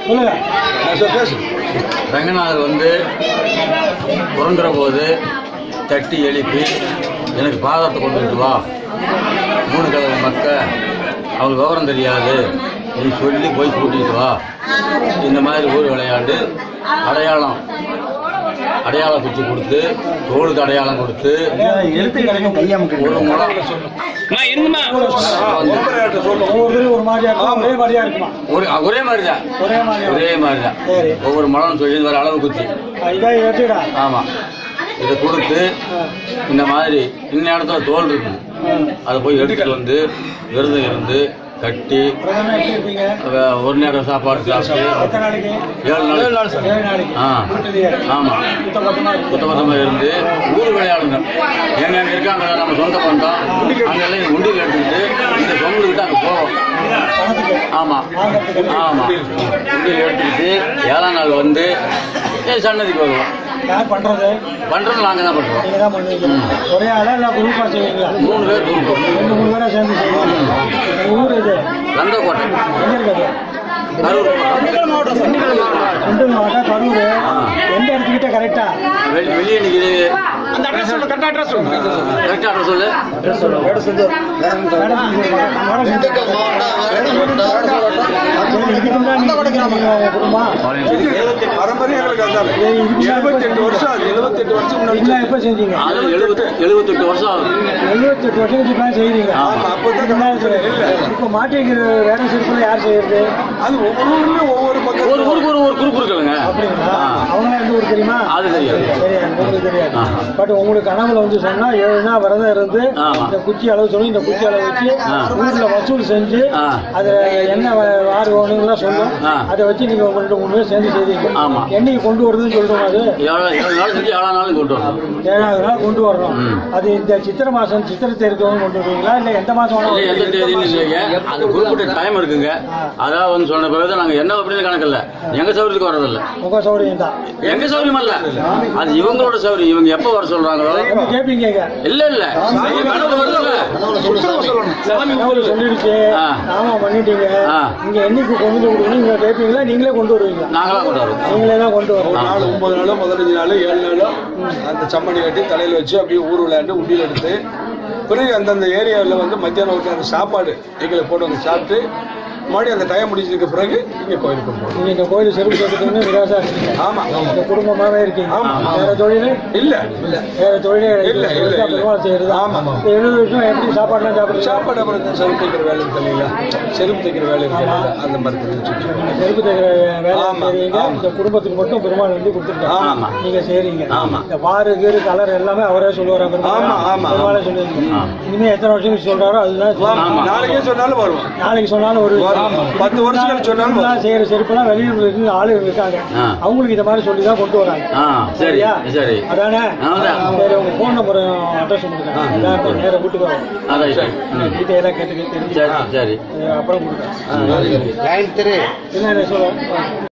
சொல்லுங்க சார் பேசு ரங்கநாதர் வந்து பிறந்துற போது தட்டி எழுப்பி எனக்கு பாதத்தை கொண்டுட்டு வா மூணு கதவு மக்க அவளுக்கு விவரம் தெரியாது நீ சொல்லி போய் கூட்டிட்டு வா இந்த மாதிரி ஊர் விளையாண்டு அடையாளம் அடையாள குச்சி கொடுத்து தோளுக்கு அடையாளம் கொடுத்து எழுத்து கிடைக்கும் கையாம ஒரு முடம் ஒவ்வொருத்தரும் ஒரு மாதிரியா இருக்குமா ஒரே மாதிரியா இருக்குமா ஒரு ஒரே மாதிரி தான் ஒரே மாதிரியா ஒரே மாதிரி தான் சரி ஒவ்வொரு முடம் சொல்லி வர அளவு குச்சி இதான் எடுத்துடா ஆமாம் இதை கொடுத்து இந்த மாதிரி இந்த இடத்துல தோல் இருக்கு அதை போய் எடுத்துட்டு வந்து விரதம் இருந்து கட்டி பிரதமர் எப்படி இருப்பீங்க அஹ், ஒரு நேரம் சாப்பாடு சாப்பிட்டு எத்தனை நாளைக்கு ஏழு நாள் ஏழு நாளைக்கு ஆ வீட்டுலயே ஆமாம் சுத்தபத்தமா இருக்கு சுத்த பத்தமாக இருந்து ஊர் விளையாடுங்க எங்க அங்கே இருக்காங்க நம்ம சொந்த பந்தம் அங்கெல்லாம் உண்டியில் எடுத்துக்கிட்டு இந்த சொங்களுக்கு அங்கே போவோம் பணத்துக்கு ஆமாம் ஆமாம் உண்டியில் எடுத்துக்கிட்டு ஏழாம் நாள் வந்து ஏ, சன்னதிக்கு வருவோம் யார் பண்றது பண்ணுறது நாங்கள் தான் பண்ணுறோம் நீங்க தான் பண்ணுவீங்க ஒரே ஆளா இல்ல குரூப்பா செய்வீங்களா மூணு பேர் கொடுப்போம் ரெண்டு மூணு பேரா சேர்ந்து செய்வீங்க உங்க ஊர் இது லந்தக்கோட்டை எங்க இருக்குது கரூர் திண்டுக்கல் மாவட்டம் கரூர் எந்த இடத்துக்கிட்ட கரெக்டா வெளி வெளியே நிற்கிது கரெக்டாக அட்ரஸ் சொல்லு எழுபத்தெட்டு வருஷம் எழுபத்தெட்டு வருஷம் முன்னாடி எப்ப செஞ்சீங்க அது எழுபத்தி எழுபத்தெட்டு வருஷம் ஆகுது எழுபத்தெட்டு வருஷம் கழிச்சு தான் செய்றீங்க ஆமா. இப்போ மாட்டிருக்கிற வேலை சிறப்புல யார் செய்யறது அது ஒவ்வொரு ஊர்லயும் ஒவ்வொரு பக்கம் ஒரு ஊருக்கு ஒரு ஒரு குரூப் இருக்குதுங்க அப்படிங்களா ஆ. அவங்க எந்த ஊர் தெரியுமா அது தெரியாது தெரியாது உங்களுக்கு தெரியாது ஆஹா. பட் உங்களுக்கு கனவுல வந்து சொன்னா ஏழு நாள் விரதம் இருந்து ஆமா. இந்த குச்சி அளவு சொல்லி இந்த குச்சி அளவு வச்சு ஆ. வீட்டுல வசூல் செஞ்சு ஆ. அது என்ன வ- வாரு வேணும்லாம் சொல்லும் ஆ. அதை வச்சு நீங்க உங்கள்ட்ட மூணு பேர் சேர்ந்து செய்வீங்க ஆமா. என்னைக்கு கொண்டு வருதுன்னு சொல்றோம் அது ஏழு ஏழு நாள் செஞ்சு ஏழாம் நாள் கொண்டு வரணும் ஏழாவது நாள் கொண்டு வரணும் ம். அது இந்த சித்திரை மாசம் சித்திரை தேர்க்கவங்க கொண்டு வருவீங்களா இல்ல எந்த மாசம் இல்லை, வேணாலும் எந்த தேதின்னு இல்லைங்க அது குறிப்பிட்ட டைம் இருக்குங்க அதாவது வந்து சொன்ன பிறகு நாங்கள் என்ன அப்படின்னு கணக்கு இல்லை எங்க சௌகரியத்துக்கு வர்றதில்ல உங்க சௌகரியம் தான் எங்க சௌகரியம் அல்ல அது இவங்களோட சௌகரியம் இவங்க எப்போ வர சொல்றாங்களோ வந்து கேட்பீங்க இங்க. இல்ல இல்ல கனவு வருதுல்ல கனவுல சொல்லிடுச்சு ஆ. ஆமா பண்ணிட்டீங்க ஆ. இங்க என்னைக்கு கொண்டு வந்து கொடுக்கணும் நீங்க கேட்பீங்களா நீங்களே கொண்டு வருவீங்களா நாங்களா கொண்டு வரோம் நீங்களே தான் கொண்டு வரணும் நாலு ஒன்பது நாளோ பதினஞ்சு நாளோ ஏழு நாளோ அந்த சம்மணி கட்டி தலையில வச்சு அப்படியே ஊர் விளையாண்டு உண்டியில் எடுத்து பிறகு அந்தந்த ஏரியாவில் வந்து மத்தியானம் ஒரு நேரம் சாப்பாடு எங்களை போட்டு வந்து சாப்பிட்டு மறுபடியும் அந்த டைம் முடிச்சதுக்கு பிறகு இங்கே கோயிலுக்கு போகணும் நீங்க இந்த கோயில் செருப்பு சேர்த்துக்கணும் விராசா இருக்கீங்க ஆமா இந்த குடும்பமாவே இருக்கீங்க ஆமா. வேற தொழில் இல்ல இல்ல வேற தொழிலே இல்ல, இல்ல, இல்ல. பெருமாள் செய்யறது ஆமா. இந்த எழுபது வருஷம் எப்படி சாப்பாடுலாம் சாப்பிடுறீங்க சாப்பாடு அப்புறம் இந்த செருப்பு தைக்கிற வேலை இருக்கு இல்லைங்களா செருப்பு தைக்கிற வேலை இருக்கு இல்லைங்களா அந்த மாதிரி பண்ணி வச்சுட்டு நீங்க செருப்பு தைக்கிற வேலை ஆமா, செய்றீங்க ஆமா. இந்த குடும்பத்துக்கு மட்டும் பெருமாள் வந்து கொடுத்துருக்காங்க ஆமா. நீங்க செய்றீங்க ஆமா. இந்த வாரு கீரு கலர் எல்லாமே அவரே சொல்லுவாரா பெருமாள் ஆமா, ஆமா, பெருமாளே சொல்லுவீங்க ஆமா. இனிமே எத்தனை வருஷம் கழிச்சு சொல்றாரோ அதுதான் ஆமா. நாளைக்கே சொன்னாலும் வருவோம் நாளைக்கு சொன்னாலும் ஒரு வரும். பத்து வருஷம் கழிச்சு சொன்னாலும் வரும். எல்லாம் செய்யற செருப்புலாம் வெளியூர்ல இருந்து ஆளுங்க இருக்காங்க ஆ. அவங்களுக்கு இந்த மாதிரி சொல்லி தான் கொண்டு வராங்க ஆ சரி சரியா? சரி அதானே ஆமாம். சரி உங்க ஃபோன் நம்பர் அட்ரஸ் கொடுங்க அதான் நேரம் வீட்டுக்கு வரும் அதான் சரி ம். டீட்டெயிலாக கேட்டு தெரிஞ்சு சரி சரி அப்புறம் கொடுக்குறேன் என்ன சொல்லுவோம்